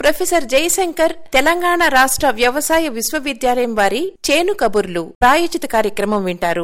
professor Jayashankar Telangana రాష్ట్ర వ్యవసాయ విశ్వవిద్యాలయం వారి చేను కబుర్లు ప్రాయోజిత కార్యక్రమం వింటారు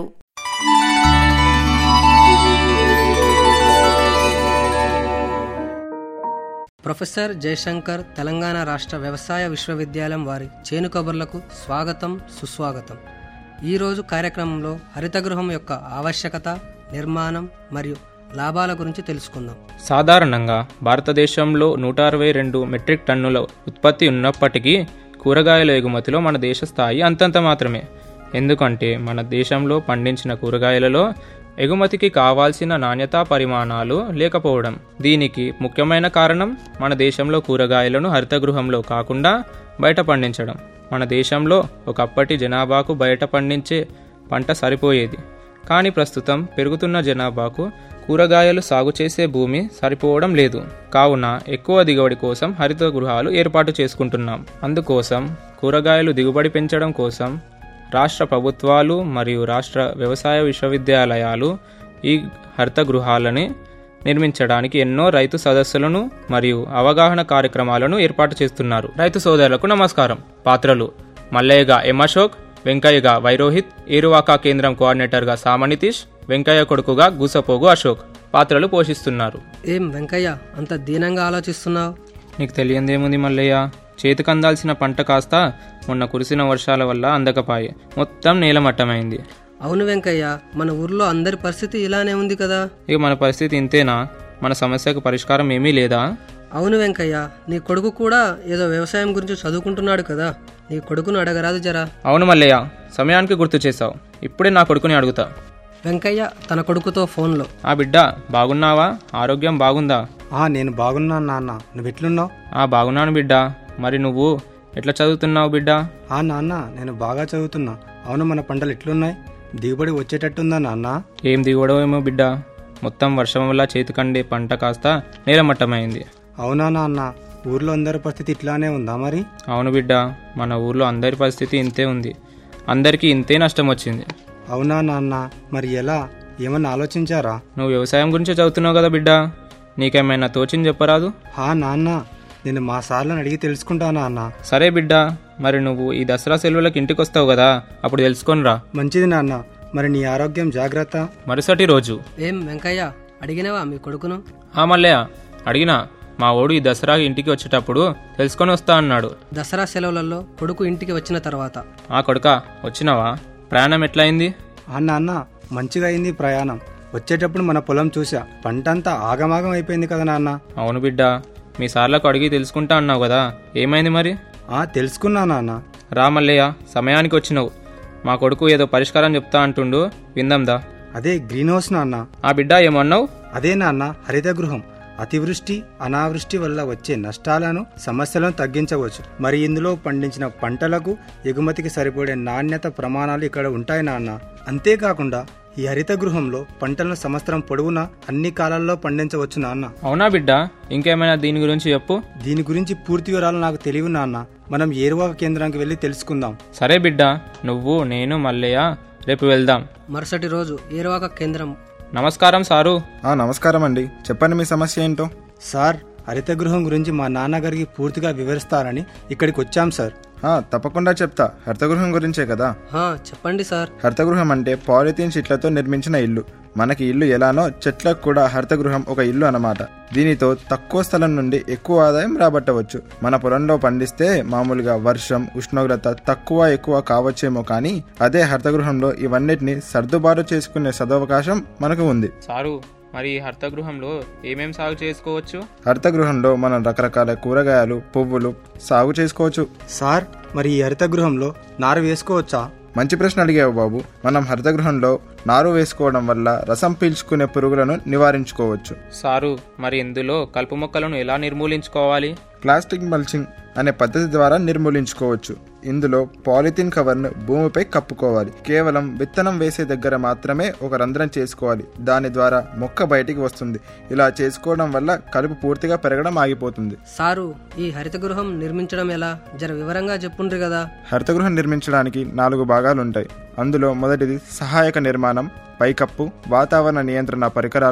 ప్రొఫెసర్ జయశంకర్ తెలంగాణ రాష్ట్ర వ్యవసాయ విశ్వవిద్యాలయం వారి చేను కబుర్లకు స్వాగతం సుస్వాగతం ఈరోజు కార్యక్రమంలో హరితగృహం యొక్క ఆవశ్యకత నిర్మాణం మరియు లాభాల గురించి తెలుసుకుందాం సాధారణంగా భారతదేశంలో నూట అరవై రెండు మెట్రిక్ టన్నుల ఉత్పత్తి ఉన్నప్పటికీ కూరగాయల ఎగుమతిలో మన దేశ స్థాయి అంతంత మాత్రమే ఎందుకంటే మన దేశంలో పండించిన కూరగాయలలో ఎగుమతికి కావాల్సిన నాణ్యతా పరిమాణాలు లేకపోవడం దీనికి ముఖ్యమైన కారణం మన దేశంలో కూరగాయలను హరితగృహంలో కాకుండా బయట పండించడం మన దేశంలో ఒకప్పటి జనాభాకు బయట పండించే పంట సరిపోయేది కానీ ప్రస్తుతం పెరుగుతున్న జనాభాకు కూరగాయలు సాగు చేసే భూమి సరిపోవడం లేదు కావున ఎక్కువ దిగుబడి కోసం హరిత గృహాలు ఏర్పాటు చేసుకుంటున్నాం అందుకోసం కూరగాయలు దిగుబడి పెంచడం కోసం రాష్ట్ర ప్రభుత్వాలు మరియు రాష్ట్ర వ్యవసాయ విశ్వవిద్యాలయాలు ఈ హరిత గృహాలని నిర్మించడానికి ఎన్నో రైతు సదస్సులను మరియు అవగాహన కార్యక్రమాలను ఏర్పాటు చేస్తున్నారు రైతు సోదరులకు నమస్కారం పాత్రలు మల్లయ్యగా ఎం అశోక్ వెంకయ్యగా వైరోహిత్ ఏరువాక కేంద్రం కోఆర్డినేటర్గా సామనితీష్ వెంకయ్య కొడుకుగా గూసపోగు అశోక్ పాత్రలు పోషిస్తున్నారు ఏం వెంకయ్య అంత దీనంగా ఆలోచిస్తున్నావు నీకు తెలియందేముంది మల్లయ్య చేతికి అందాల్సిన పంట కాస్త మొన్న కురిసిన వర్షాల వల్ల అందకపాయే మొత్తం నేలమట్టమైంది అవును వెంకయ్య మన ఊర్లో అందరి పరిస్థితి ఇలానే ఉంది కదా ఇక మన పరిస్థితి ఇంతేనా మన సమస్యకు పరిష్కారం ఏమీ లేదా అవును వెంకయ్య నీ కొడుకు కూడా ఏదో వ్యవసాయం గురించి చదువుకుంటున్నాడు కదా నీ కొడుకును అడగరాదు జరా అవును మల్లయ్య సమయానికి గుర్తు చేశావు ఇప్పుడే నా కొడుకుని అడుగుతా వెంకయ్య తన కొడుకుతో ఫోన్లో ఆ బిడ్డ బాగున్నావా ఆరోగ్యం బాగుందా ఆ నేను బాగున్నాను నాన్న నువ్వు ఎట్లున్నావు ఆ బాగున్నాను బిడ్డ మరి నువ్వు ఎట్లా చదువుతున్నావు బిడ్డ ఆ నాన్న నేను బాగా చదువుతున్నా అవును మన పంటలు ఎట్లున్నాయి దిగుబడి వచ్చేటట్టుందా నాన్న ఏం దిగడమేమో బిడ్డ మొత్తం వర్షం వల్ల చేతికండే పంట కాస్త నేలమట్టమైంది అవునా నాన్న ఊర్లో అందరి పరిస్థితి ఇట్లానే ఉందా మరి అవును బిడ్డ మన ఊర్లో అందరి పరిస్థితి ఇంతే ఉంది అందరికీ ఇంతే నష్టం వచ్చింది అవునా నాన్న మరి ఎలా ఏమన్నా ఆలోచించారా నువ్వు వ్యవసాయం గురించి చదువుతున్నావు కదా బిడ్డ నీకేమైనా తోచింది చెప్పరాదు హా నాన్న నేను మా సార్లను అడిగి తెలుసుకుంటా నాన్న సరే బిడ్డ మరి నువ్వు ఈ దసరా సెలవులకు ఇంటికి వస్తావు కదా అప్పుడు తెలుసుకొనిరా మంచిది నాన్న మరి నీ ఆరోగ్యం జాగ్రత్త మరుసటి రోజు ఏం వెంకయ్య అడిగినవా మీ కొడుకును ఆ మల్లయ్య అడిగినా మా ఓడు ఈ దసరాకి ఇంటికి వచ్చేటప్పుడు తెలుసుకొని వస్తా అన్నాడు దసరా సెలవులలో కొడుకు ఇంటికి వచ్చిన తర్వాత ఆ కొడుక వచ్చినావా ప్రయాణం ఎట్లయింది ఆ నాన్న మంచిగా అయింది ప్రయాణం వచ్చేటప్పుడు మన పొలం చూసా పంటంతా ఆగమాగం అయిపోయింది కదా నాన్న అవును బిడ్డ మీ సార్లకు అడిగి తెలుసుకుంటా అన్నావు కదా ఏమైంది మరి ఆ తెలుసుకున్నా నాన్న రా మల్లయ్య సమయానికి వచ్చినావు మా కొడుకు ఏదో పరిష్కారం చెప్తా అంటుండు విందాందా అదే గ్రీన్ హౌస్ నాన్న ఆ బిడ్డ ఏమన్నావు అదే నాన్న హరిత గృహం అతివృష్టి అనావృష్టి వల్ల వచ్చే నష్టాలను సమస్యలను తగ్గించవచ్చు మరి ఇందులో పండించిన పంటలకు ఎగుమతికి సరిపడే నాణ్యత ప్రమాణాలు ఇక్కడ ఉంటాయి నాన్న అంతేకాకుండా ఈ హరిత గృహంలో పంటలను సంవత్సరం పొడవునా అన్ని కాలాల్లో పండించవచ్చు నాన్న అవునా బిడ్డ ఇంకేమైనా దీని గురించి చెప్పు దీని గురించి పూర్తి వివరాలు నాకు తెలియవు నాన్న మనం ఏరువాక కేంద్రానికి వెళ్ళి తెలుసుకుందాం సరే బిడ్డ నువ్వు నేను మల్లయ్య రేపు వెళ్దాం మరుసటి రోజు ఏరువాక కేంద్రం నమస్కారం సారు ఆ నమస్కారం అండి చెప్పండి మీ సమస్య ఏంటో సార్ హరిత గృహం గురించి మా నాన్నగారికి పూర్తిగా వివరిస్తారని ఇక్కడికి వచ్చాం సార్ ఆ, తప్పకుండా చెప్తా హరితగృహం గురించే కదా హా, చెప్పండి సార్ హరితగృహం అంటే పాలిథీన్ షీట్లతో నిర్మించిన ఇల్లు మనకి ఇల్లు ఎలానో చెట్లకు కూడా హరితగృహం ఒక ఇల్లు అన్నమాట దీనితో తక్కువ స్థలం నుండి ఎక్కువ ఆదాయం రాబట్టవచ్చు మన పొలంలో పండిస్తే మామూలుగా వర్షం ఉష్ణోగ్రత తక్కువ ఎక్కువ కావచ్చేమో కానీ అదే హరితగృహంలో ఇవన్నిటిని సర్దుబాటు చేసుకునే సదవకాశం మనకు ఉంది సారు మరి ఈ హర్తగృహంలో ఏమేం సాగు చేసుకోవచ్చు హరితగృహంలో మనం రకరకాల కూరగాయలు పువ్వులు సాగు చేసుకోవచ్చు సార్ మరి ఈ హరిత గృహంలో నారు వేసుకోవచ్చా మంచి ప్రశ్న అడిగావు బాబు మనం హరితగృహంలో నారు వేసుకోవడం వల్ల రసం పీల్చుకునే పురుగులను నివారించుకోవచ్చు సారు మరి ఇందులో కలుపు మొక్కలను ఎలా నిర్మూలించుకోవాలి ప్లాస్టిక్ మల్చింగ్ అనే పద్ధతి ద్వారా నిర్మూలించుకోవచ్చు ఇందులో పాలిథిన్ కవర్ను భూమిపై కప్పుకోవాలి కేవలం విత్తనం వేసే దగ్గర మాత్రమే ఒక రంధ్రం చేసుకోవాలి దాని ద్వారా మొక్క బయటికి వస్తుంది ఇలా చేసుకోవడం వల్ల కలుపు పూర్తిగా పెరగడం ఆగిపోతుంది సారు ఈ హరిత గృహం నిర్మించడం ఎలా జర వివరంగా చెప్పుండ్రి కదా హరితగృహం నిర్మించడానికి నాలుగు భాగాలు ఉంటాయి అందులో మొదటిది సహాయక నిర్మాణం పైకప్పు వాతావరణ నియంత్రణ పరికరాలు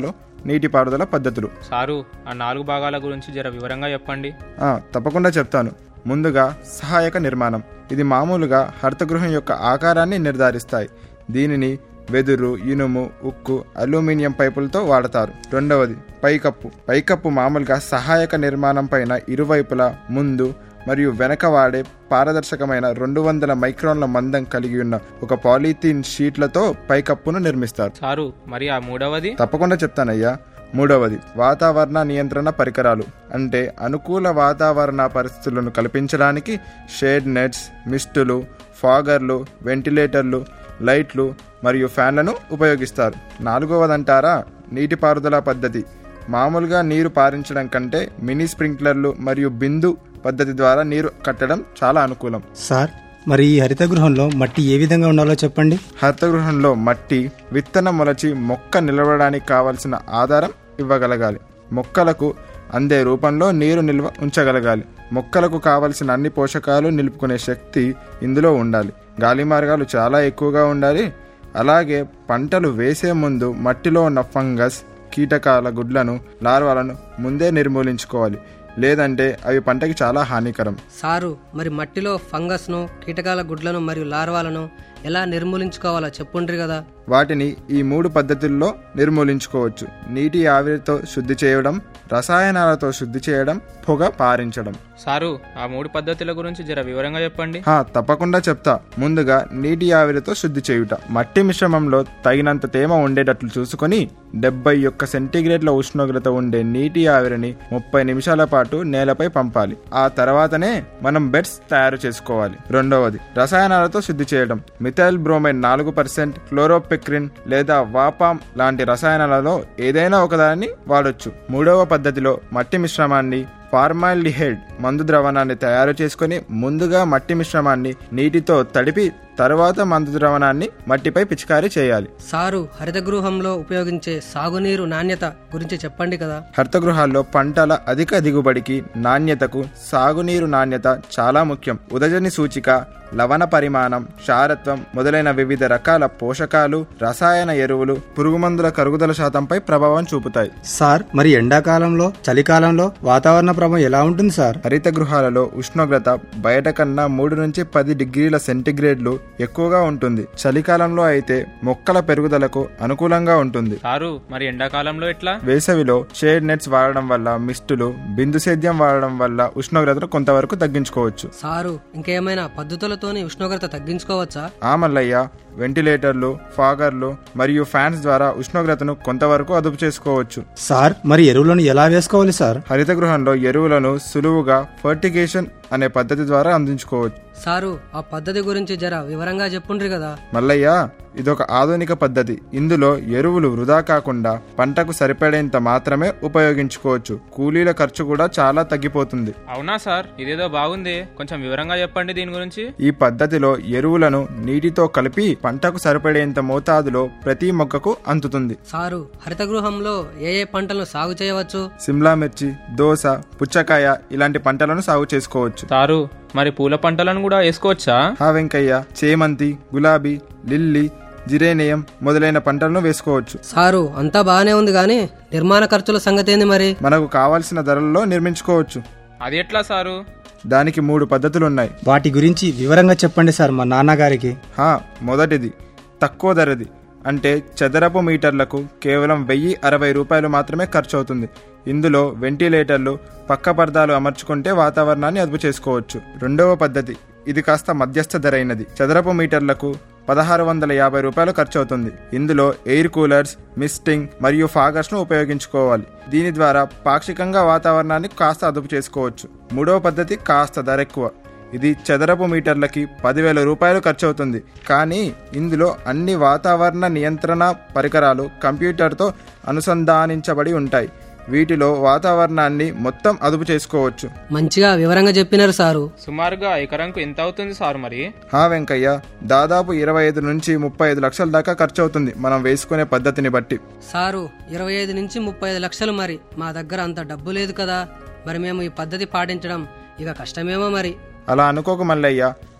నీటిపారుదల పద్ధతులు సారు ఆ నాలుగు భాగాల గురించి జర వివరంగా చెప్పండి ఆ, తప్పకుండా చెప్తాను ముందుగా సహాయక నిర్మాణం ఇది మామూలుగా హరితగృహం యొక్క ఆకారాన్ని నిర్ధారిస్తాయి దీనిని వెదురు ఇనుము ఉక్కు అల్యూమినియం పైపులతో వాడతారు రెండవది పైకప్పు పైకప్పు మామూలుగా సహాయక నిర్మాణం పైన ఇరువైపులా ముందు మరియు వెనక వాడే పారదర్శకమైన రెండు వందల మైక్రాన్ల మందం కలిగి ఉన్న ఒక పాలిథీన్ షీట్లతో పైకప్పును నిర్మిస్తారు సారు మరి ఆ మూడవది తప్పకుండా చెప్తానయ్యా మూడవది వాతావరణ నియంత్రణ పరికరాలు అంటే అనుకూల వాతావరణ పరిస్థితులను కల్పించడానికి షేడ్ నెట్స్ మిస్టులు ఫాగర్లు వెంటిలేటర్లు లైట్లు మరియు ఫ్యాన్లను ఉపయోగిస్తారు నాలుగవదంటారా నీటిపారుదల పద్ధతి మామూలుగా నీరు పారించడం కంటే మినీ స్ప్రింక్లర్లు మరియు బిందు పద్ధతి ద్వారా నీరు కట్టడం చాలా అనుకూలం సార్ మరి ఈ హరిత గృహంలో మట్టి ఏ విధంగా ఉండాలో చెప్పండి హరితగృహంలో మట్టి విత్తనం మొలచి మొక్క నిలవడానికి కావలసిన ఆధారం ఇవ్వగలగాలి మొక్కలకు అందే రూపంలో నీరు నిల్వ ఉంచగలగాలి మొక్కలకు కావలసిన అన్ని పోషకాలు నిలుపుకునే శక్తి ఇందులో ఉండాలి గాలి మార్గాలు చాలా ఎక్కువగా ఉండాలి అలాగే పంటలు వేసే ముందు మట్టిలో ఉన్న ఫంగస్ కీటకాల గుడ్లను లార్వాలను ముందే నిర్మూలించుకోవాలి లేదంటే అవి పంటకి చాలా హానికరం సారు మరి మట్టిలో ఫంగస్ను కీటకాల గుడ్లను మరియు లార్వాలను ఎలా నిర్మూలించుకోవాలో చెప్పుండ్రి కదా వాటిని ఈ మూడు పద్ధతుల్లో నిర్మూలించుకోవచ్చు నీటి ఆవిరితో శుద్ధి చేయడం రసాయనాలతో శుద్ధి చేయడం పొగ పారించడం సారు ఆ మూడు పద్ధతుల గురించి జర వివరంగా చెప్పండి హా తప్పకుండా చెప్తా ముందుగా నీటి ఆవిరితో శుద్ధి చేయుట మట్టి మిశ్రమంలో తగినంత తేమ ఉండేటట్లు చూసుకొని డెబ్బై ఒక్క సెంటీగ్రేడ్ల ఉష్ణోగ్రత ఉండే నీటి ఆవిరిని ముప్పై నిమిషాల పాటు నేలపై పంపాలి ఆ తర్వాతనే మనం బెడ్స్ తయారు చేసుకోవాలి రెండవది రసాయనాలతో శుద్ధి చేయడం మిథైల్ బ్రోమైడ్ నాలుగు పర్సెంట్ క్లోరోపెక్రిన్ లేదా వాపామ్ లాంటి రసాయనాలలో ఏదైనా ఒకదాన్ని వాడొచ్చు మూడవ పద్ధతిలో మట్టి మిశ్రమాన్ని ఫార్మాల్డిహైడ్ మందు ద్రవణాన్ని తయారు చేసుకొని ముందుగా మట్టి మిశ్రమాన్ని నీటితో తడిపి తరువాత మందు ద్రవణాన్ని మట్టిపై పిచికారీ చేయాలి సారు హరితగృహంలో ఉపయోగించే సాగునీరు నాణ్యత గురించి చెప్పండి కదా హరితగృహాల్లో పంటల అధిక దిగుబడికి నాణ్యతకు సాగునీరు నాణ్యత చాలా ముఖ్యం ఉదజని సూచిక లవణ పరిమాణం క్షారత్వం మొదలైన వివిధ రకాల పోషకాలు రసాయన ఎరువులు పురుగుమందుల కరుగుదల శాతంపై ప్రభావం చూపుతాయి సార్ మరి ఎండాకాలంలో చలికాలంలో వాతావరణ ప్రభావం ఎలా ఉంటుంది సార్ హరిత గృహాలలో ఉష్ణోగ్రత బయట కన్నా మూడు నుంచి పది డిగ్రీల సెంటీగ్రేడ్లు ఎక్కువగా ఉంటుంది చలికాలంలో అయితే మొక్కల పెరుగుదలకు అనుకూలంగా ఉంటుంది సారు మరి ఎండాకాలంలో ఎట్లా వేసవిలో షేడ్ నెట్స్ వాడడం వల్ల మిస్టులు బిందు సేద్యం వాడడం వల్ల ఉష్ణోగ్రతను కొంతవరకు తగ్గించుకోవచ్చు సారు ఇంకేమైనా పద్ధతులతోని ఉష్ణోగ్రత తగ్గించుకోవచ్చా ఆ మల్లయ్య వెంటిలేటర్లు ఫాగర్లు మరియు ఫ్యాన్స్ ద్వారా ఉష్ణోగ్రతను కొంతవరకు అదుపు చేసుకోవచ్చు సార్ మరి ఎరువులను ఎలా వేసుకోవాలి సార్ హరిత గృహంలో ఎరువులను సులువుగా ఫర్టిగేషన్ అనే పద్ధతి ద్వారా అందించుకోవచ్చు సారు ఆ పద్ధతి గురించి జర వివరంగా చెప్పుండ్రి కదా మల్లయ్య ఇదొక ఆధునిక పద్ధతి ఇందులో ఎరువులు వృధా కాకుండా పంటకు సరిపడేంత మాత్రమే ఉపయోగించుకోవచ్చు కూలీల ఖర్చు కూడా చాలా తగ్గిపోతుంది అవునా సార్ ఇదేదో బాగుంది కొంచెం వివరంగా చెప్పండి దీని గురించి ఈ పద్ధతిలో ఎరువులను నీటితో కలిపి పంటకు సరిపడేంత మోతాదులో ప్రతి మొక్కకు అందుతుంది సారు హరితగృహంలో ఏ ఏ పంటలను సాగు చేయవచ్చు సిమ్లా మిర్చి దోస పుచ్చకాయ ఇలాంటి పంటలను సాగు చేసుకోవచ్చు సారు మరి పూల పంటలను కూడా వేసుకోవచ్చా హా వెంకయ్య చేమంతి గులాబీ లిల్లీ జిరేనియం మొదలైన పంటలను వేసుకోవచ్చు సారు అంతా బాగానే ఉంది కానీ నిర్మాణ ఖర్చుల సంగతి ఏంది మరి మనకు కావాల్సిన ధరల్లో నిర్మించుకోవచ్చు అది ఎట్లా సారు దానికి మూడు పద్ధతులు ఉన్నాయి వాటి గురించి వివరంగా చెప్పండి సార్ మా నాన్నగారికి హా మొదటిది తక్కువ ధరది అంటే చదరపు మీటర్లకు కేవలం వెయ్యి అరవై రూపాయలు మాత్రమే ఖర్చు అవుతుంది ఇందులో వెంటిలేటర్లు పక్క పర్దాలు అమర్చుకుంటే వాతావరణాన్ని అదుపు చేసుకోవచ్చు రెండవ పద్ధతి ఇది కాస్త మధ్యస్థ ధరైనది చదరపు మీటర్లకు పదహారు వందల యాభై రూపాయలు ఖర్చు అవుతుంది ఇందులో ఎయిర్ కూలర్స్ మిస్టింగ్ మరియు ఫాగర్స్ ను ఉపయోగించుకోవాలి దీని ద్వారా పాక్షికంగా వాతావరణాన్ని కాస్త అదుపు చేసుకోవచ్చు మూడవ పద్ధతి కాస్త ధర ఎక్కువ ఇది చదరపు మీటర్లకి పదివేల రూపాయలు ఖర్చు అవుతుంది కానీ ఇందులో అన్ని వాతావరణ నియంత్రణ పరికరాలు కంప్యూటర్తో అనుసంధానించబడి ఉంటాయి వీటిలో వాతావరణాన్ని మొత్తం అదుపు చేసుకోవచ్చు మంచిగా వివరంగా చెప్పినారు సారు సుమారుగా ఎకరంకు ఎంత అవుతుంది సారు మరి హా వెంకయ్య దాదాపు ఇరవై ఐదు నుంచి ముప్పై ఐదు లక్షల దాకా ఖర్చు అవుతుంది మనం వేసుకునే పద్ధతిని బట్టి సారు ఇరవై ఐదు నుంచి ముప్పై ఐదు లక్షలు మరి మా దగ్గర అంత డబ్బు లేదు కదా మరి మేము ఈ పద్ధతి పాటించడం ఇక కష్టమేమో మరి అలా అనుకోక మల్లయ్య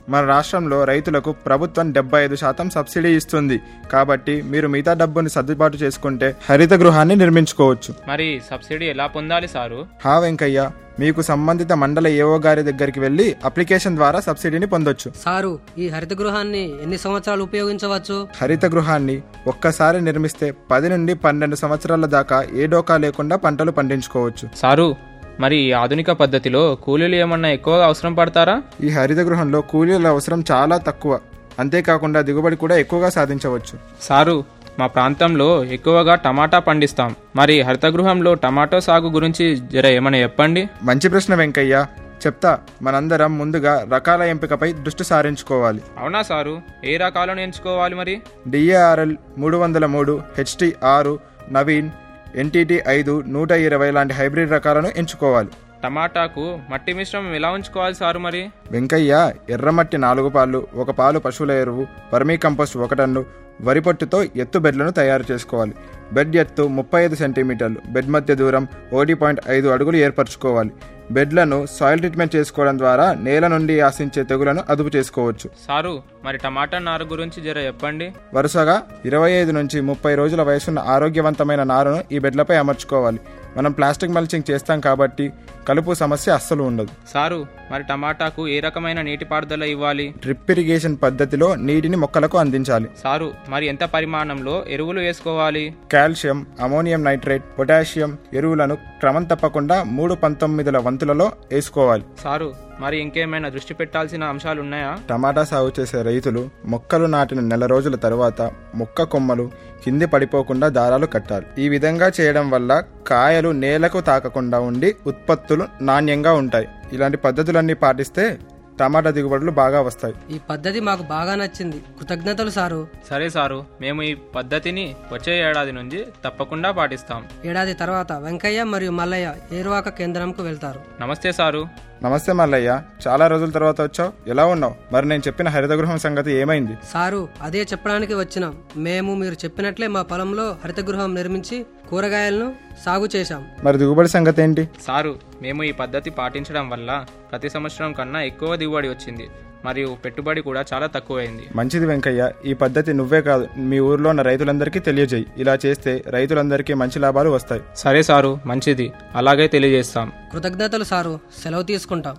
మన రాష్ట్రంలో రైతులకు ప్రభుత్వం డెబ్బై ఐదు శాతం సబ్సిడీ ఇస్తుంది కాబట్టి మీరు మిగతా డబ్బుని సర్దుబాటు చేసుకుంటే హరిత గృహాన్ని నిర్మించుకోవచ్చు మరి సబ్సిడీ ఎలా పొందాలి సారు హా వెంకయ్య మీకు సంబంధిత మండల ఏఓ గారి దగ్గరికి వెళ్లి అప్లికేషన్ ద్వారా సబ్సిడీని పొందొచ్చు సారు ఈ హరిత గృహాన్ని ఎన్ని సంవత్సరాలు ఉపయోగించవచ్చు హరిత గృహాన్ని ఒక్కసారి నిర్మిస్తే పది నుండి పన్నెండు సంవత్సరాల దాకా ఏ డోకా లేకుండా పంటలు పండించుకోవచ్చు సారు మరి ఈ ఆధునిక పద్ధతిలో కూలీలు ఏమన్నా ఎక్కువగా అవసరం పడతారా ఈ హరిత గృహంలో కూలీల అవసరం చాలా తక్కువ అంతేకాకుండా దిగుబడి కూడా ఎక్కువగా సాధించవచ్చు సారు మా ప్రాంతంలో ఎక్కువగా టమాటా పండిస్తాం మరి హరితగృహంలో టమాటో సాగు గురించి జర ఏమైనా చెప్పండి మంచి ప్రశ్న వెంకయ్య చెప్తా మనందరం ముందుగా రకాల ఎంపికపై దృష్టి సారించుకోవాలి అవునా సారు ఏ రకాలను ఎంచుకోవాలి మరి డిఏఆర్ఎల్ మూడు వందల మూడు హెచ్టి ఆరు నవీన్ ఎన్టీటీ ఐదు నూట ఇరవై లాంటి హైబ్రిడ్ రకాలను ఎంచుకోవాలి టమాటాకు మట్టి మిశ్రమం ఎలా ఉంచుకోవాలి సారు మరి వెంకయ్య ఎర్రమట్టి నాలుగు పాలు ఒక పాలు పశువుల ఎరువు వర్మీ కంపోస్ట్ ఒక టన్ను వరి పొట్టుతో ఎత్తు బెడ్లను తయారు చేసుకోవాలి బెడ్ ఎత్తు ముప్పై ఐదు సెంటీమీటర్లు బెడ్ మధ్య దూరం ఒకటి పాయింట్ ఐదు అడుగులు ఏర్పరచుకోవాలి బెడ్లను సాయిల్ ట్రీట్మెంట్ చేసుకోవడం ద్వారా నేల నుండి ఆశించే తెగులను అదుపు చేసుకోవచ్చు సారు మరి టమాటా నారు గురించి జర చెప్పండి వరుసగా ఇరవై ఐదు నుంచి ముప్పై రోజుల వయసున్న ఆరోగ్యవంతమైన నారును ఈ బెడ్లపై అమర్చుకోవాలి మనం ప్లాస్టిక్ మల్చింగ్ చేస్తాం కాబట్టి కలుపు సమస్య అస్సలు ఉండదు సారు మరి టమాటాకు ఏ రకమైన నీటిపారుదల ఇవ్వాలి డ్రిప్ ఇరిగేషన్ పద్ధతిలో నీటిని మొక్కలకు అందించాలి సారు మరి ఎంత పరిమాణంలో ఎరువులు వేసుకోవాలి కాల్షియం అమోనియం నైట్రేట్ పొటాషియం ఎరువులను క్రమం తప్పకుండా మూడు పంతొమ్మిదిల వంతులలో వేసుకోవాలి సారు మరి ఇంకేమైనా దృష్టి పెట్టాల్సిన అంశాలు ఉన్నాయా టమాటా సాగు చేసే రైతులు మొక్కలు నాటిన నెల రోజుల తరువాత మొక్క కొమ్మలు కింది పడిపోకుండా దారాలు కట్టాలి ఈ విధంగా చేయడం వల్ల కాయలు నేలకు తాకకుండా ఉండి ఉత్పత్తులు నాణ్యంగా ఉంటాయి ఇలాంటి పద్ధతులన్నీ పాటిస్తే టమాటా దిగుబడులు బాగా వస్తాయి ఈ పద్ధతి మాకు బాగా నచ్చింది కృతజ్ఞతలు సారు సరే సారు మేము ఈ పద్ధతిని వచ్చే ఏడాది నుంచి తప్పకుండా పాటిస్తాం ఏడాది తర్వాత వెంకయ్య మరియు మల్లయ్య ఏరువాక కేంద్రంకు వెళ్తారు నమస్తే సారు నమస్తే మల్లయ్య చాలా రోజుల తర్వాత వచ్చావు ఎలా ఉన్నావు మరి నేను చెప్పిన హరితగృహం సంగతి ఏమైంది సారు అదే చెప్పడానికి వచ్చినాం మేము మీరు చెప్పినట్లే మా పొలంలో హరిత గృహం నిర్మించి కూరగాయలను సాగు చేశాం మరి దిగుబడి సంగతి ఏంటి సారు మేము ఈ పద్ధతి పాటించడం వల్ల ప్రతి సంవత్సరం కన్నా ఎక్కువ దిగుబడి వచ్చింది మరియు పెట్టుబడి కూడా చాలా తక్కువైంది మంచిది వెంకయ్య ఈ పద్ధతి నువ్వే కాదు మీ ఊర్లో ఉన్న రైతులందరికీ తెలియజేయి ఇలా చేస్తే రైతులందరికీ మంచి లాభాలు వస్తాయి సరే సారు మంచిది అలాగే తెలియజేస్తాం కృతజ్ఞతలు సారు సెలవు తీసుకుంటాం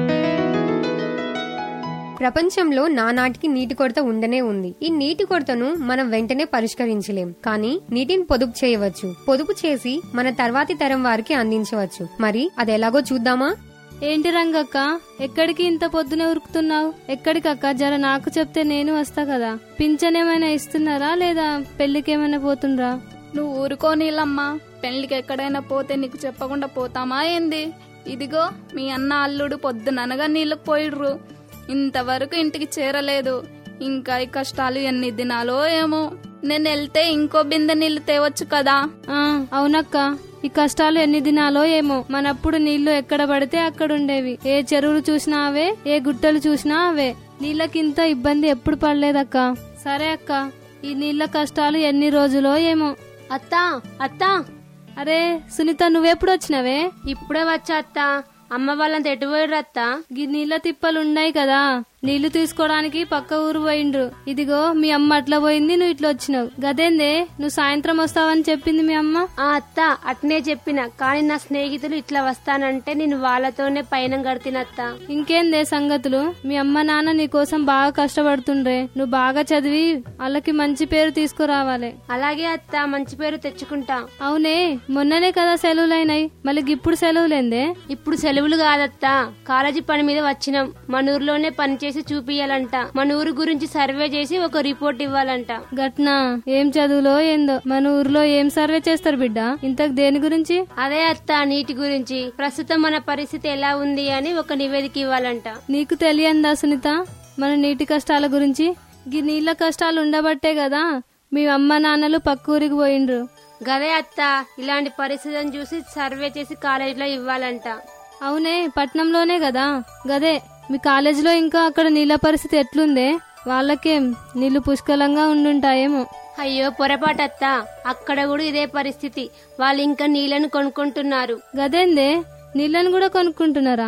ప్రపంచంలో నానాటికి నీటి కొరత ఉండనే ఉంది ఈ నీటి కొరతను మనం వెంటనే పరిష్కరించలేం కానీ నీటిని పొదుపు చేయవచ్చు పొదుపు చేసి మన తర్వాతి తరం వారికి అందించవచ్చు మరి అది ఎలాగో చూద్దామా ఏంటి రంగక్క ఎక్కడికి ఇంత పొద్దునే ఉరుకుతున్నావు ఎక్కడికక్క జర నాకు చెప్తే నేను వస్తా కదా పింఛన్ ఏమైనా ఇస్తున్నారా లేదా పెళ్లికేమైనా పోతుండ్రా నువ్వు ఊరుకోనీలమ్మా పెళ్లికి ఎక్కడైనా పోతే నీకు చెప్పకుండా పోతామా ఏంది ఇదిగో మీ అన్న అల్లుడు పొద్దుననగా నీళ్ళకి పోయిడ్రు ఇంతవరకు ఇంటికి చేరలేదు ఇంకా ఈ కష్టాలు ఎన్ని దినాలో ఏమో నేను వెళ్తే ఇంకో బిందె నీళ్లు తేవచ్చు కదా ఆ అవునక్క ఈ కష్టాలు ఎన్ని దినాలో ఏమో మనప్పుడు నీళ్లు ఎక్కడ పడితే అక్కడ ఉండేవి ఏ చెరువులు చూసినా అవే ఏ గుట్టలు చూసినా అవే నీళ్ళకింత ఇబ్బంది ఎప్పుడు పడలేదక్క సరే అక్క ఈ నీళ్ళ కష్టాలు ఎన్ని రోజులో ఏమో అత్తా అత్తా అరే సునీత నువ్వెప్పుడు వచ్చినవే ఇప్పుడే వచ్చా అత్తా అమ్మ వాళ్ళంత ఎటు పోయిర్రు అత్తా గీ నీళ్ళ తిప్పలు ఉన్నాయి కదా నీళ్లు తీసుకోవడానికి పక్క ఊరు పోయిండ్రు ఇదిగో మీ అమ్మ అట్లా పోయింది నువ్వు ఇట్లా వచ్చినావు గదేందే నువ్వు సాయంత్రం వస్తావని చెప్పింది మీ అమ్మ ఆ అత్త అట్నే చెప్పిన కానీ నా స్నేహితులు ఇట్లా వస్తానంటే నేను వాళ్ళతోనే పైన గడితినత్త ఇంకేందే సంగతులు మీ అమ్మ నాన్న నీ కోసం బాగా కష్టపడుతుండ్రే నువ్వు బాగా చదివి వాళ్ళకి మంచి పేరు తీసుకురావాలి అలాగే అత్త మంచి పేరు తెచ్చుకుంటా అవునే మొన్ననే కదా సెలవులైనాయి మళ్ళీ ఇప్పుడు సెలవులేందే ఇప్పుడు సెలవులు కాదత్తా కాలేజీ పని మీద వచ్చినాం మన ఊర్లోనే పని చేసి చూపియాలంట మన ఊరు గురించి సర్వే చేసి ఒక రిపోర్ట్ ఇవ్వాలంట గట్నా ఏం చదువులో ఏందో మన ఊర్లో ఏం సర్వే చేస్తారు బిడ్డ ఇంతకు దేని గురించి అదే అత్త నీటి గురించి ప్రస్తుతం మన పరిస్థితి ఎలా ఉంది అని ఒక నివేదిక ఇవ్వాలంట నీకు తెలియందా సునీత మన నీటి కష్టాల గురించి గీ నీళ్ళ కష్టాలు ఉండబట్టే కదా మీ అమ్మ నాన్నలు పక్క ఊరికి పోయిండ్రు గదే అత్త ఇలాంటి పరిస్థితిని చూసి సర్వే చేసి కాలేజీలో ఇవ్వాలంట అవునే పట్నంలోనే కదా గదే మీ కాలేజీలో ఇంకా అక్కడ నీళ్ళ పరిస్థితి ఎట్లుందే వాళ్ళకేం నీళ్లు పుష్కలంగా ఉండుంటాయేమో అయ్యో పొరపాటత్త అక్కడ కూడా ఇదే పరిస్థితి వాళ్ళు ఇంకా నీళ్లను కొనుక్కుంటున్నారు గదేందే నీళ్ళని కూడా కొనుక్కుంటున్నారా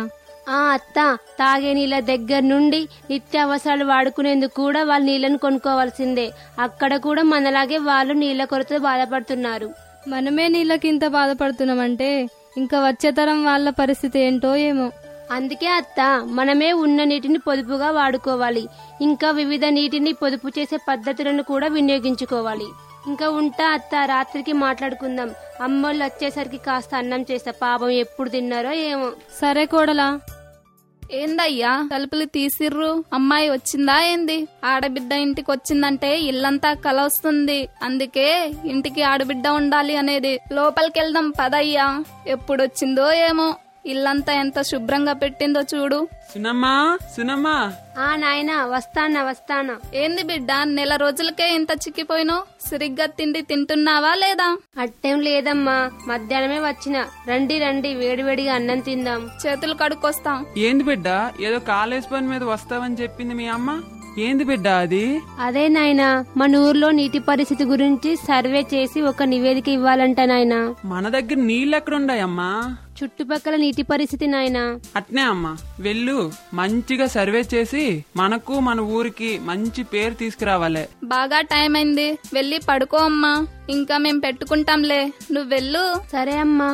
ఆ అత్త తాగే నీళ్ళ దగ్గర నుండి నిత్యావసరాలు వాడుకునేందుకు కూడా వాళ్ళు నీళ్లను కొనుక్కోవాల్సిందే అక్కడ కూడా మనలాగే వాళ్ళు నీళ్ల కొరత బాధపడుతున్నారు మనమే నీళ్ళకి ఇంత బాధపడుతున్నామంటే ఇంకా వచ్చే తరం వాళ్ళ పరిస్థితి ఏంటో ఏమో అందుకే అత్త మనమే ఉన్న నీటిని పొదుపుగా వాడుకోవాలి ఇంకా వివిధ నీటిని పొదుపు చేసే పద్ధతులను కూడా వినియోగించుకోవాలి ఇంకా ఉంటా అత్త రాత్రికి మాట్లాడుకుందాం అమ్మోళ్ళు వచ్చేసరికి కాస్త అన్నం చేస్తా పాపం ఎప్పుడు తిన్నారో ఏమో సరే కోడలా ఏందయ్యా తలుపులు తీసిర్రు అమ్మాయి వచ్చిందా ఏంది ఆడబిడ్డ ఇంటికి వచ్చిందంటే ఇల్లంతా కల వస్తుంది అందుకే ఇంటికి ఆడబిడ్డ ఉండాలి అనేది లోపలికి వెళ్దాం పదయ్యా ఎప్పుడొచ్చిందో ఏమో ఇల్లంతా ఎంత శుభ్రంగా పెట్టిందో చూడు సునమ్మా సునమ్మా ఆ నాయనా వస్తానా వస్తానా ఏంది బిడ్డ నెల రోజులకే ఇంత చిక్కిపోయినావు సరిగ్గా తిండి తింటున్నావా లేదా అట్టేం లేదమ్మా మధ్యాహ్నమే వచ్చిన రండి రండి వేడివేడిగా అన్నం తిందాం చేతులు కడుక్కొస్తాం ఏంది బిడ్డ ఏదో కాలేజ్ పని మీద వస్తావని చెప్పింది మీ అమ్మ ఏంది బిడ్డ అది అదే నాయనా మన ఊర్లో నీటి పరిస్థితి గురించి సర్వే చేసి ఒక నివేదిక ఇవ్వాలంట నాయనా మన దగ్గర నీళ్ళు ఎక్కడున్నాయమ్మా చుట్టుపక్కల నీటి పరిస్థితి నాయనా అట్నే అమ్మా వెళ్ళు మంచిగా సర్వే చేసి మనకు మన ఊరికి మంచి పేరు తీసుకురావాలి బాగా టైం అయింది వెళ్ళి పడుకో అమ్మా ఇంకా మేం పెట్టుకుంటాంలే నువ్వు వెళ్ళు సరే అమ్మా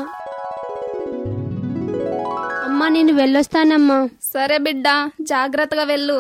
అమ్మా నేను వెళ్ళొస్తానమ్మా సరే బిడ్డ జాగ్రత్తగా వెళ్ళు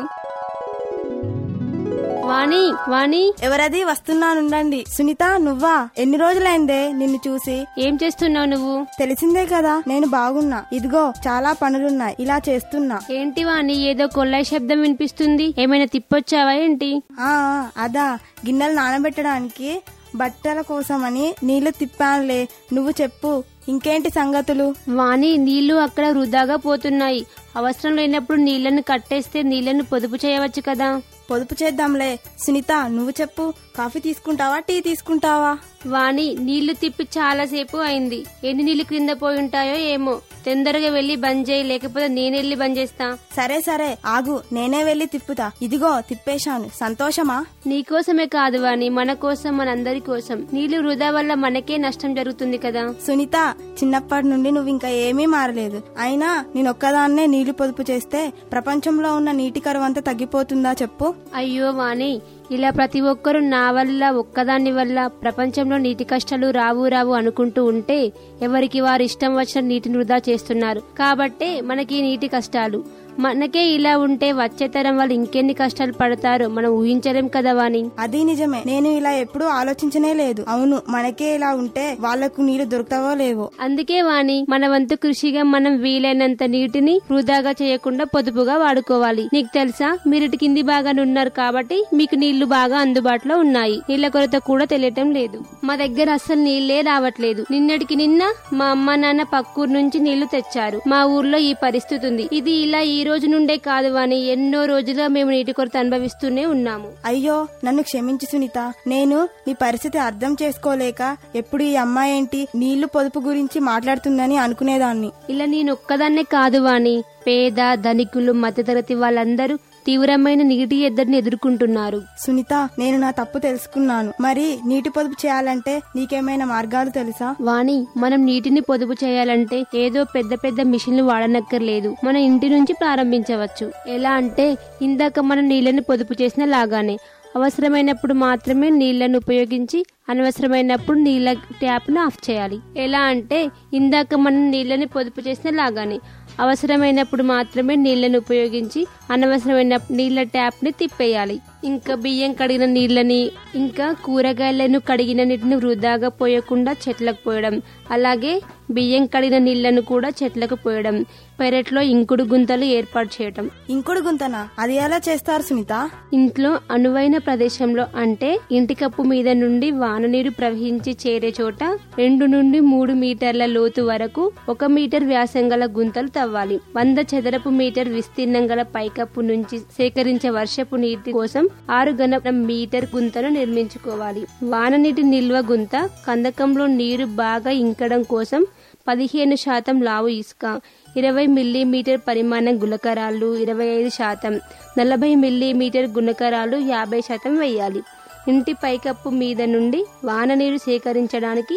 వాణి వాణి ఎవరది వస్తున్నానుండండి సునీత నువ్వా ఎన్ని రోజులైందే నిన్ను చూసి ఏం చేస్తున్నావు నువ్వు తెలిసిందే కదా నేను బాగున్నా ఇదిగో చాలా పనులున్నాయి ఇలా చేస్తున్నా ఏంటి వాణి ఏదో కొల్లాయి శబ్దం వినిపిస్తుంది ఏమైనా తిప్పొచ్చావా ఏంటి ఆ ఆ, అదా గిన్నెలు నానబెట్టడానికి బట్టల కోసమని నీళ్లు తిప్పానులే నువ్వు చెప్పు ఇంకేంటి సంగతులు వాణి నీళ్లు అక్కడ వృధాగా పోతున్నాయి అవసరం లేనప్పుడు నీళ్లను కట్టేస్తే నీళ్లను పొదుపు చేయవచ్చు కదా పొదుపు చేద్దాంలే సునీత నువ్వు చెప్పు కాఫీ తీసుకుంటావా టీ తీసుకుంటావా వాణి నీళ్లు తిప్పి చాలాసేపు అయింది ఎన్ని నీళ్లు క్రింద పోయి ఉంటాయో ఏమో తొందరగా వెళ్లి బంద్ చేయి లేకపోతే నేనెళ్ళి బంద్ చేస్తా సరే సరే ఆగు నేనే వెళ్ళి తిప్పుతా ఇదిగో తిప్పేశాను సంతోషమా నీకోసమే కాదు వాణి మన కోసం మనందరి కోసం నీళ్లు వృధా వల్ల మనకే నష్టం జరుగుతుంది కదా సునీత చిన్నప్పటి నుండి నువ్వు ఇంకా ఏమీ మారలేదు అయినా నేను ఒక్కదాన్నే నీళ్లు పొదుపు చేస్తే ప్రపంచంలో ఉన్న నీటి కరువు అంతా తగ్గిపోతుందా చెప్పు అయ్యో వాణి ఇలా ప్రతి ఒక్కరూ నా వల్ల ఒక్కదాని వల్ల ప్రపంచంలో నీటి కష్టాలు రావు రావు అనుకుంటూ ఉంటే ఎవరికి వారు ఇష్టం వచ్చిన నీటిని వృధా చేస్తున్నారు కాబట్టే మనకి ఈ నీటి కష్టాలు మనకే ఇలా ఉంటే వచ్చే తరం వాళ్ళు ఇంకెన్ని కష్టాలు పడతారో మనం ఊహించలేం కదా వాణి అది నిజమే నేను ఇలా ఎప్పుడూ ఆలోచించనే లేదు అవును మనకే ఇలా ఉంటే వాళ్లకు నీళ్లు దొరుకుతావో లేవో అందుకే వాణి మన వంతు కృషిగా మనం వీలైనంత నీటిని వృధాగా చేయకుండా పొదుపుగా వాడుకోవాలి నీకు తెలుసా మీరు ఇటు కింది బాగానే ఉన్నారు కాబట్టి మీకు నీళ్లు బాగా అందుబాటులో ఉన్నాయి నీళ్ల కొరత కూడా తెలియటం లేదు మా దగ్గర అస్సలు నీళ్లే రావట్లేదు నిన్నటికి నిన్న మా అమ్మ నాన్న పక్కూరు నుంచి నీళ్లు తెచ్చారు మా ఊర్లో ఈ పరిస్థితి ఉంది ఇది ఇలా ఈ రోజు నుండే కాదు వాణి ఎన్నో రోజులుగా మేము నీటి కొరత అనుభవిస్తూనే ఉన్నాము అయ్యో నన్ను క్షమించు సునీత నేను నీ పరిస్థితి అర్థం చేసుకోలేక ఎప్పుడు ఈ అమ్మాయి ఏంటి నీళ్లు పొదుపు గురించి మాట్లాడుతుందని అనుకునేదాన్ని ఇలా నేను ఒక్కదాన్నే కాదు వాణి పేద ధనికులు మధ్యతరగతి వాళ్ళందరూ తీవ్రమైన నీటి ఎద్దడిని ఎదుర్కొంటున్నారు సునీత నేను నా తప్పు తెలుసుకున్నాను మరి నీటి పొదుపు చేయాలంటే నీకేమైనా మార్గాలు తెలుసా వాణి మనం నీటిని పొదుపు చేయాలంటే ఏదో పెద్ద పెద్ద మిషన్లు వాడనక్కర్లేదు మన ఇంటి నుంచి ప్రారంభించవచ్చు ఎలా అంటే ఇందాక మనం నీళ్ళని పొదుపు చేసిన లాగానే అవసరమైనప్పుడు మాత్రమే నీళ్లను ఉపయోగించి అనవసరమైనప్పుడు నీళ్ళ ట్యాప్ ను ఆఫ్ చేయాలి ఎలా అంటే ఇందాక మనం నీళ్ళని పొదుపు చేసిన లాగానే అవసరమైనప్పుడు మాత్రమే నీళ్లను ఉపయోగించి అనవసరమైన నీళ్ల ట్యాప్ ని తిప్పేయాలి ఇంకా బియ్యం కడిగిన నీళ్ళని ఇంకా కూరగాయలను కడిగిన నీటిని వృధాగా పోయకుండా చెట్లకు పోయడం అలాగే బియ్యం కడిగిన నీళ్లను కూడా చెట్లకు పోయడం పెరట్లో ఇంకుడు గుంతలు ఏర్పాటు చేయడం ఇంకుడు గుంతనా అది ఎలా చేస్తారు సునీత ఇంట్లో అనువైన ప్రదేశంలో అంటే ఇంటి కప్పు మీద నుండి వాననీరు ప్రవహించి చేరే చోట రెండు నుండి మూడు మీటర్ల లోతు వరకు ఒక మీటర్ వ్యాసం గల గుంతలు తవ్వాలి వంద చదరపు మీటర్ విస్తీర్ణం గల పైకప్పు నుంచి సేకరించే వర్షపు నీటి కోసం ఆరు గణ మీటర్ గుంతను నిర్మించుకోవాలి వాననీటి నిల్వ గుంత కందకంలో నీరు బాగా ఇంకడం కోసం పదిహేను శాతం లావు ఇసుక ఇరవై మిల్లీమీటర్ పరిమాణం గులకరాలు ఇరవై ఐదు శాతం నలభై మిల్లీమీటర్ గుణకరాలు యాభై శాతం వేయాలి ఇంటి పైకప్పు మీద నుండి వాన నీరు సేకరించడానికి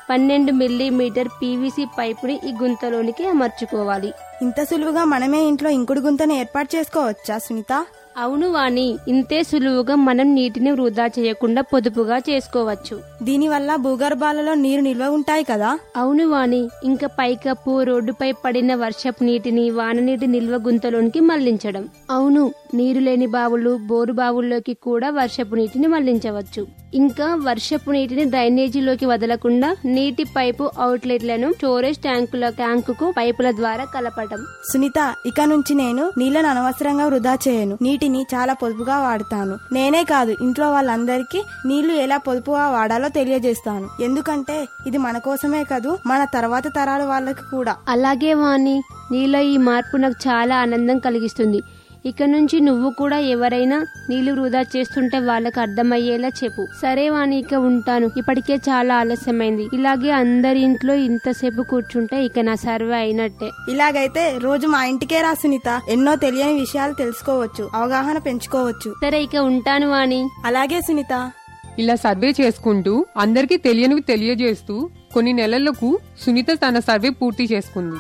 పన్నెండు మిల్లీమీటర్ పీవీసీ పైపుని ఈ గుంతలోనికి అమర్చుకోవాలి ఇంత సులువుగా మనమే ఇంట్లో ఇంకుడు గుంతను ఏర్పాటు చేసుకోవచ్చా సునీత అవును వాణి ఇంతే సులువుగా మనం నీటిని వృధా చేయకుండా పొదుపుగా చేసుకోవచ్చు దీనివల్ల భూగర్భాలలో నీరు నిల్వ ఉంటాయి కదా అవును వాణి ఇంకా పైకప్పు రోడ్డుపై పడిన వర్షపు నీటిని వాననీటి నిల్వ గుంతలోనికి మళ్లించడం అవును నీరు లేని బావులు బోరు బావుల్లోకి కూడా వర్షపు నీటిని మళ్లించవచ్చు ఇంకా వర్షపు నీటిని డ్రైనేజీలోకి వదలకుండా నీటి పైపు అవుట్లెట్లను స్టోరేజ్ ట్యాంకుల ట్యాంకుకు పైపుల ద్వారా కలపటం సునీత ఇక నుంచి నేను నీళ్లను అనవసరంగా వృధా చేయను నీటిని చాలా పొదుపుగా వాడతాను నేనే కాదు ఇంట్లో వాళ్ళందరికీ నీళ్లు ఎలా పొదుపుగా వాడాలో తెలియజేస్తాను ఎందుకంటే ఇది మన కోసమే కాదు మన తర్వాత తరాల వాళ్ళకి కూడా అలాగే వాణి నీలో ఈ మార్పు నాకు చాలా ఆనందం కలిగిస్తుంది ఇక నుంచి నువ్వు కూడా ఎవరైనా నీళ్లు వృధా చేస్తుంటే వాళ్ళకి అర్థమయ్యేలా చెప్పు సరే వాణి ఇక ఉంటాను ఇప్పటికే చాలా ఆలస్యమైంది ఇలాగే అందరి ఇంట్లో ఇంతసేపు కూర్చుంటే ఇక నా సర్వే అయినట్టే ఇలాగైతే రోజు మా ఇంటికే రా సునీత ఎన్నో తెలియని విషయాలు తెలుసుకోవచ్చు అవగాహన పెంచుకోవచ్చు సరే ఇక ఉంటాను వాణి అలాగే సునీత ఇలా సర్వే చేసుకుంటూ అందరికీ తెలియనివి తెలియజేస్తూ కొన్ని నెలలకు సునీత తన సర్వే పూర్తి చేసుకుంది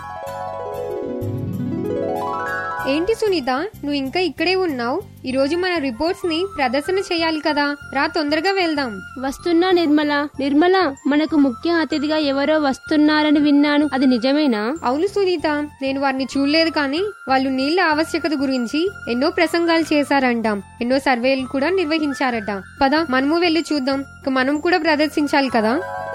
ఏంటి సునీత నువ్వు ఇంకా ఇక్కడే ఉన్నావు ఈ రోజు మన రిపోర్ట్స్ ని ప్రదర్శన చేయాలి కదా రా తొందరగా వెళ్దాం వస్తున్నా నిర్మల నిర్మల మనకు ముఖ్య అతిథిగా ఎవరో వస్తున్నారని విన్నాను అది నిజమేనా అవును సునీత నేను వారిని చూడలేదు కానీ వాళ్ళు నీళ్ల ఆవశ్యకత గురించి ఎన్నో ప్రసంగాలు చేశారంట ఎన్నో సర్వేలు కూడా నిర్వహించారట పద మనము వెళ్ళి చూద్దాం ఇక మనం కూడా ప్రదర్శించాలి కదా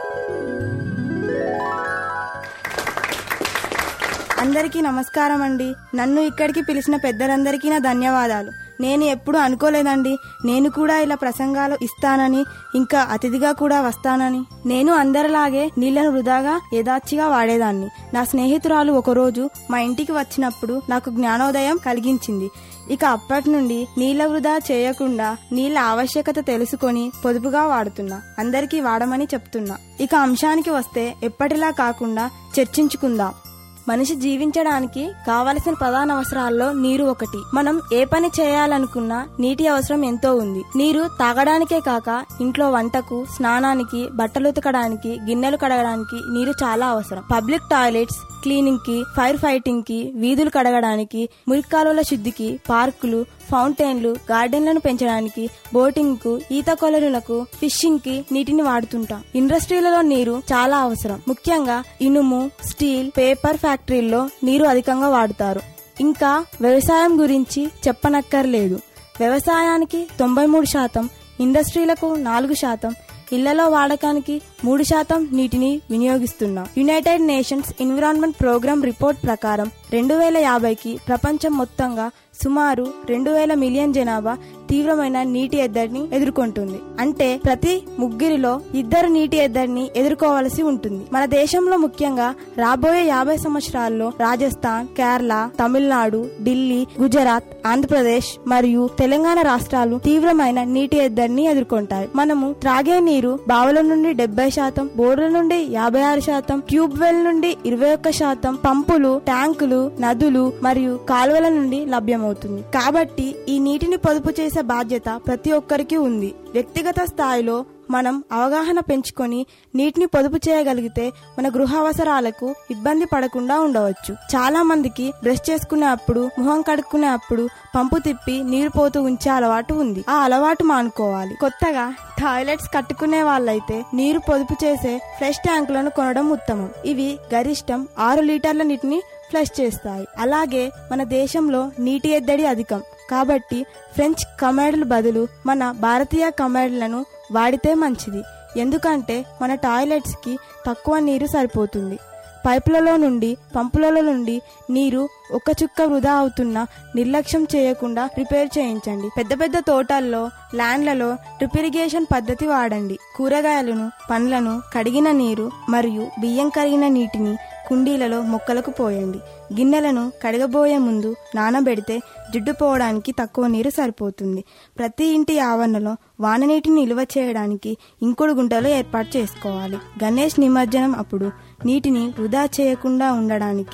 అందరికీ నమస్కారం అండి నన్ను ఇక్కడికి పిలిచిన పెద్దలందరికీ నా ధన్యవాదాలు నేను ఎప్పుడు అనుకోలేదండి నేను కూడా ఇలా ప్రసంగాలు ఇస్తానని ఇంకా అతిథిగా కూడా వస్తానని నేను అందరిలాగే నీళ్లను వృధాగా యథాచిగా వాడేదాన్ని నా స్నేహితురాలు ఒకరోజు మా ఇంటికి వచ్చినప్పుడు నాకు జ్ఞానోదయం కలిగించింది ఇక అప్పటి నుండి నీళ్ల వృధా చేయకుండా నీళ్ల ఆవశ్యకత తెలుసుకొని పొదుపుగా వాడుతున్నా అందరికీ వాడమని చెప్తున్నా ఇక అంశానికి వస్తే ఎప్పటిలా కాకుండా చర్చించుకుందాం మనిషి జీవించడానికి కావలసిన ప్రధాన అవసరాల్లో నీరు ఒకటి మనం ఏ పని చేయాలనుకున్నా నీటి అవసరం ఎంతో ఉంది నీరు తాగడానికే కాక ఇంట్లో వంటకు స్నానానికి బట్టలు ఉతకడానికి గిన్నెలు కడగడానికి నీరు చాలా అవసరం పబ్లిక్ టాయిలెట్స్ క్లీనింగ్ కి ఫైర్ ఫైటింగ్ కి వీధులు కడగడానికి మురికాలువల శుద్ధికి పార్కులు ఫౌంటైన్లు గార్డెన్లను పెంచడానికి బోటింగ్ కు ఈత కొలనులకు ఫిషింగ్ కి నీటిని వాడుతుంటాం ఇండస్ట్రీలలో నీరు చాలా అవసరం ముఖ్యంగా ఇనుము స్టీల్ పేపర్ ఫ్యాక్టరీల్లో నీరు అధికంగా వాడుతారు ఇంకా వ్యవసాయం గురించి చెప్పనక్కర్లేదు వ్యవసాయానికి తొంభై మూడు శాతం ఇండస్ట్రీలకు నాలుగు శాతం ఇళ్లలో వాడకానికి మూడు శాతం నీటిని వినియోగిస్తున్నాం United Nations Environment Programme report ప్రకారం రెండు వేల యాభైకి ప్రపంచం మొత్తంగా సుమారు రెండు వేల మిలియన్ జనాభా తీవ్రమైన నీటి ఎద్దడిని ఎదుర్కొంటుంది అంటే ప్రతి ముగ్గురిలో ఇద్దరు నీటి ఎద్దడిని ఎదుర్కోవలసి ఉంటుంది మన దేశంలో ముఖ్యంగా రాబోయే యాభై సంవత్సరాల్లో రాజస్థాన్ కేరళ తమిళనాడు ఢిల్లీ గుజరాత్ ఆంధ్రప్రదేశ్ మరియు తెలంగాణ రాష్ట్రాలు తీవ్రమైన నీటి ఎద్దడిని ఎదుర్కొంటాయి మనము త్రాగే నీరు బావుల నుండి డెబ్బై శాతం బోర్ల నుండి యాభై ఆరు శాతం ట్యూబ్ వెల్ నుండి ఇరవై ఒక్క శాతం పంపులు ట్యాంకులు నదులు మరియు కాలువల నుండి లభ్యమవుతుంది కాబట్టి ఈ నీటిని పొదుపు చేసే బాధ్యత ప్రతి ఒక్కరికి ఉంది వ్యక్తిగత స్థాయిలో మనం అవగాహన పెంచుకొని నీటిని పొదుపు చేయగలిగితే మన గృహ అవసరాలకు ఇబ్బంది పడకుండా ఉండవచ్చు చాలా మందికి బ్రష్ చేసుకునే అప్పుడు ముఖం కడుక్కునే అప్పుడు పంపు తిప్పి నీరు పోతూ ఉంచే అలవాటు ఉంది ఆ అలవాటు మానుకోవాలి కొత్తగా టాయిలెట్స్ కట్టుకునే వాళ్ళైతే నీరు పొదుపు చేసే ఫ్రెష్ ట్యాంకులను కొనడం ఉత్తమం ఇవి గరిష్టం ఆరు లీటర్ల నీటిని ఫ్లష్ చేస్తాయి అలాగే మన దేశంలో నీటి ఎద్దడి అధికం కాబట్టి ఫ్రెంచ్ కమాండ్ల బదులు మన భారతీయ కమాండ్లను వాడితే మంచిది ఎందుకంటే మన టాయిలెట్స్ కి తక్కువ నీరు సరిపోతుంది పైపులలో నుండి పంపులలో నుండి నీరు ఒక చుక్క వృధా అవుతున్నా నిర్లక్ష్యం చేయకుండా రిపేర్ చేయించండి పెద్ద పెద్ద తోటల్లో ల్యాండ్లలో డ్రిప్ ఇరిగేషన్ పద్ధతి వాడండి కూరగాయలను పండ్లను కడిగిన నీరు మరియు బియ్యం కరిగిన నీటిని కుండీలలో మొక్కలకు పోయండి గిన్నెలను కడగబోయే ముందు నానబెడితే జిడ్డు పోవడానికి తక్కువ నీరు సరిపోతుంది ప్రతి ఇంటి ఆవరణలో వాననీటిని నిల్వ చేయడానికి ఇంకుడు గుంటలు ఏర్పాటు చేసుకోవాలి గణేష్ నిమజ్జనం అప్పుడు నీటిని వృధా చేయకుండా ఉండడానికి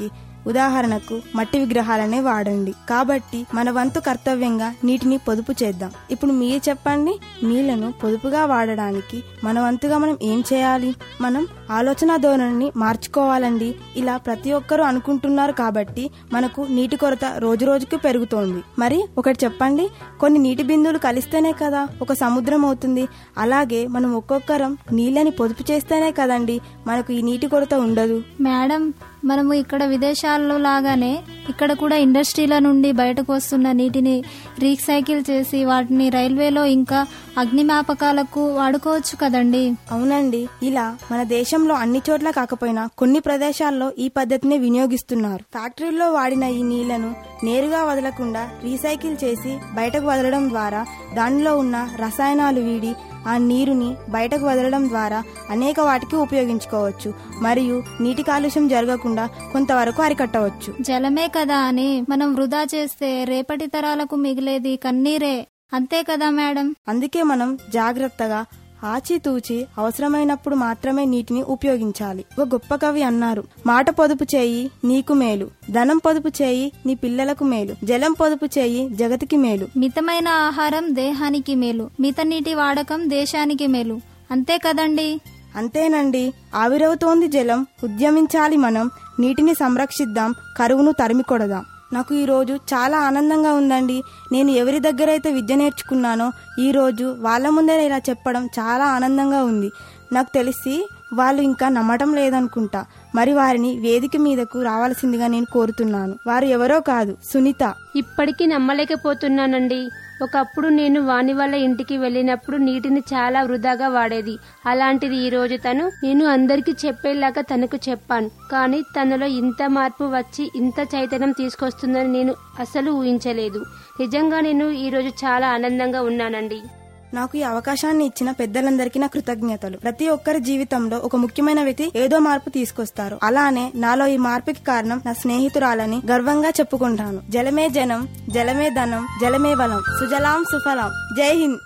ఉదాహరణకు మట్టి విగ్రహాలనే వాడండి కాబట్టి మన వంతు కర్తవ్యంగా నీటిని పొదుపు చేద్దాం ఇప్పుడు మీరు చెప్పండి నీళ్లను పొదుపుగా వాడడానికి మన వంతుగా మనం ఏం చేయాలి మనం ఆలోచన ధోరణిని మార్చుకోవాలండి ఇలా ప్రతి ఒక్కరూ అనుకుంటున్నారు కాబట్టి మనకు నీటి కొరత రోజు రోజుకి పెరుగుతోంది మరి ఒకటి చెప్పండి కొన్ని నీటి బిందువులు కలిస్తేనే కదా ఒక సముద్రం అవుతుంది అలాగే మనం ఒక్కొక్కరం నీళ్ళని పొదుపు చేస్తేనే కదండి మనకు ఈ నీటి కొరత ఉండదు మేడం మనము ఇక్కడ విదేశాల్లో లాగానే ఇక్కడ కూడా ఇండస్ట్రీల నుండి బయటకు వస్తున్న నీటిని రీసైకిల్ చేసి వాటిని రైల్వేలో ఇంకా అగ్నిమాపకాలకు వాడుకోవచ్చు కదండి అవునండి ఇలా మన దేశంలో అన్ని చోట్ల కాకపోయినా కొన్ని ప్రదేశాల్లో ఈ పద్ధతిని వినియోగిస్తున్నారు ఫ్యాక్టరీల్లో వాడిన ఈ నీళ్లను నేరుగా వదలకుండా రీసైకిల్ చేసి బయటకు వదలడం ద్వారా దానిలో ఉన్న రసాయనాలు వీడి ఆ నీరుని బయటకు వదలడం ద్వారా అనేక వాటికి ఉపయోగించుకోవచ్చు మరియు నీటి కాలుష్యం జరగకుండా కొంతవరకు అరికట్టవచ్చు జలమే కదా అని మనం వృధా చేస్తే రేపటి తరాలకు మిగిలేది కన్నీరే అంతే కదా మేడం అందుకే మనం జాగ్రత్తగా ఆచితూచి అవసరమైనప్పుడు మాత్రమే నీటిని ఉపయోగించాలి ఒక గొప్ప కవి అన్నారు మాట పొదుపు చేయి నీకు మేలు ధనం పొదుపు చేయి నీ పిల్లలకు మేలు జలం పొదుపు చేయి జగతికి మేలు మితమైన ఆహారం దేహానికి మేలు మిత నీటి వాడకం దేశానికి మేలు అంతే కదండి అంతేనండి ఆవిరవుతోంది జలం ఉద్యమించాలి మనం నీటిని సంరక్షిద్దాం కరువును తరిమి కొడదాం నాకు ఈ రోజు చాలా ఆనందంగా ఉందండి నేను ఎవరి దగ్గర అయితే విద్య నేర్చుకున్నానో ఈ రోజు వాళ్ళ ముందే ఇలా చెప్పడం చాలా ఆనందంగా ఉంది నాకు తెలిసి వాళ్ళు ఇంకా నమ్మటం లేదనుకుంటా మరి వారిని వేదిక మీదకు రావాల్సిందిగా నేను కోరుతున్నాను వారు ఎవరో కాదు సునీత ఇప్పటికీ నమ్మలేకపోతున్నానండి ఒకప్పుడు నేను వాణి వాళ్ళ ఇంటికి వెళ్ళినప్పుడు నీటిని చాలా వృధాగా వాడేది అలాంటిది ఈ రోజు తను నేను అందరికీ చెప్పేలాగా తనకు చెప్పాను కానీ తనలో ఇంత మార్పు వచ్చి ఇంత చైతన్యం తీసుకొస్తుందని నేను అసలు ఊహించలేదు నిజంగా నేను ఈ రోజు చాలా ఆనందంగా ఉన్నానండి నాకు ఈ అవకాశాన్ని ఇచ్చిన పెద్దలందరికీ నా కృతజ్ఞతలు ప్రతి ఒక్కరి జీవితంలో ఒక ముఖ్యమైన వ్యక్తి ఏదో మార్పు తీసుకొస్తారు అలానే నాలో ఈ మార్పుకి కారణం నా స్నేహితురాలని గర్వంగా చెప్పుకుంటాను జలమే జనం జలమే ధనం జలమే బలం సుజలాం సుఫలాం జై హింద్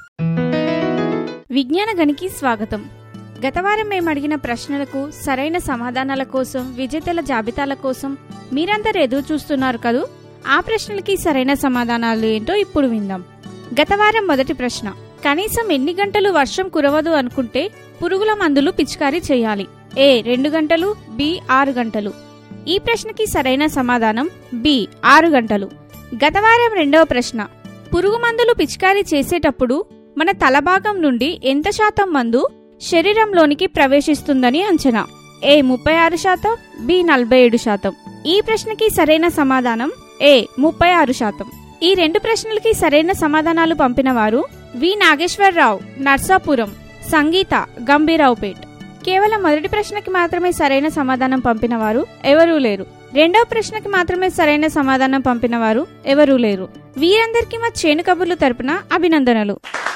విజ్ఞాన గనికి స్వాగతం గత వారం మేము అడిగిన ప్రశ్నలకు సరైన సమాధానాల కోసం విజేతల జాబితాల కోసం మీరందరూ ఎదురు చూస్తున్నారు కదూ ఆ ప్రశ్నలకి సరైన సమాధానాలు ఏంటో ఇప్పుడు విందాం గత వారం మొదటి ప్రశ్న కనీసం ఎన్ని గంటలు వర్షం కురవదు అనుకుంటే పురుగుల మందులు పిచికారీ చేయాలి ఏ రెండు గంటలు బి ఆరు గంటలు ఈ ప్రశ్నకి సరైన సమాధానం బి ఆరు గంటలు గత వారం రెండవ ప్రశ్న పురుగు మందులు పిచికారీ చేసేటప్పుడు మన తలభాగం నుండి ఎంత శాతం మందు శరీరంలోనికి ప్రవేశిస్తుందని అంచనా ఏ ముప్పై ఆరు శాతం బి నలభై ఏడు శాతం ఈ ప్రశ్నకి సరైన సమాధానం ఏ ముప్పై ఆరు శాతం ఈ రెండు ప్రశ్నలకి సరైన సమాధానాలు పంపిన వారు వి నాగేశ్వరరావు నర్సాపురం సంగీత గంభీరావుపేట్ కేవలం మొదటి ప్రశ్నకి మాత్రమే సరైన సమాధానం పంపిన వారు ఎవరూ లేరు రెండవ ప్రశ్నకి మాత్రమే సరైన సమాధానం పంపిన వారు ఎవరూ లేరు వీరందరికీ మా చేను కబుర్లు తరపున అభినందనలు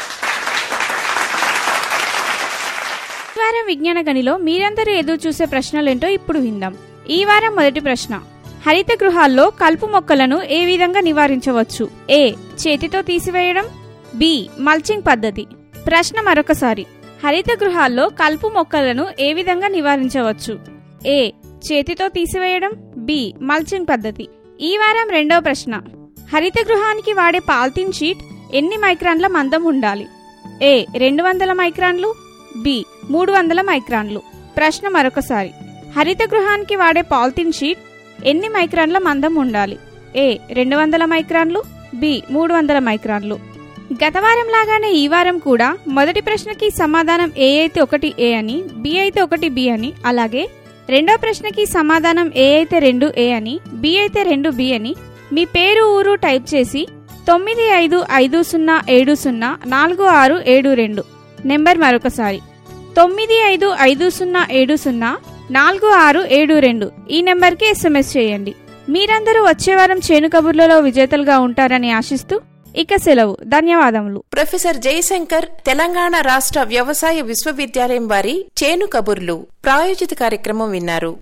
ఈ వారం విజ్ఞాన గనిలో మీరందరూ ఎదురు చూసే ప్రశ్నలేంటో ఇప్పుడు విందాం ఈ వారం మొదటి ప్రశ్న హరిత గృహాల్లో కలుపు మొక్కలను ఏ విధంగా నివారించవచ్చు ఏ చేతితో తీసివేయడం బి మల్చింగ్ పద్ధతి ప్రశ్న మరొకసారి హరిత గృహాల్లో కలుపు మొక్కలను ఏ విధంగా నివారించవచ్చు ఏ చేతితో తీసివేయడం బి మల్చింగ్ పద్ధతి ఈ వారం రెండవ ప్రశ్న హరిత గృహానికి వాడే పాల్తీన్ షీట్ ఎన్ని మైక్రాన్ల మందం ఉండాలి ఏ రెండు వందల మైక్రాన్లు బి మూడు వందల మైక్రాన్లు ప్రశ్న మరొకసారి హరిత గృహానికి వాడే పాలిథిన్ షీట్ ఎన్ని మైక్రాన్ల మందం ఉండాలి ఏ రెండు వందల మైక్రాన్లు బి మూడు వందల మైక్రాన్లు గత వారం లాగానే ఈ వారం కూడా మొదటి ప్రశ్నకి సమాధానం ఏ అయితే ఒకటి ఏ అని బి అయితే ఒకటి బి అని అలాగే రెండో ప్రశ్నకి సమాధానం ఏ అయితే రెండు ఏ అని బి అయితే రెండు బి అని మీ పేరు ఊరు టైప్ చేసి తొమ్మిది ఐదు ఐదు సున్నా ఏడు సున్నా నాలుగు ఆరు ఏడు రెండు నెంబర్ మరొకసారి తొమ్మిది ఐదు ఐదు సున్నా ఏడు సున్నా నాలుగు ఆరు ఏడు రెండు ఈ నెంబర్కి ఎస్ఎంఎస్ చేయండి మీరందరూ వచ్చే వారం చేను కబుర్లలో విజేతలుగా ఉంటారని ఆశిస్తూ ఇక సెలవు ధన్యవాదములు ప్రొఫెసర్ జయశంకర్ తెలంగాణ రాష్ట్ర వ్యవసాయ విశ్వవిద్యాలయం వారి చేను కబుర్లు ప్రాయోజిత కార్యక్రమం విన్నారు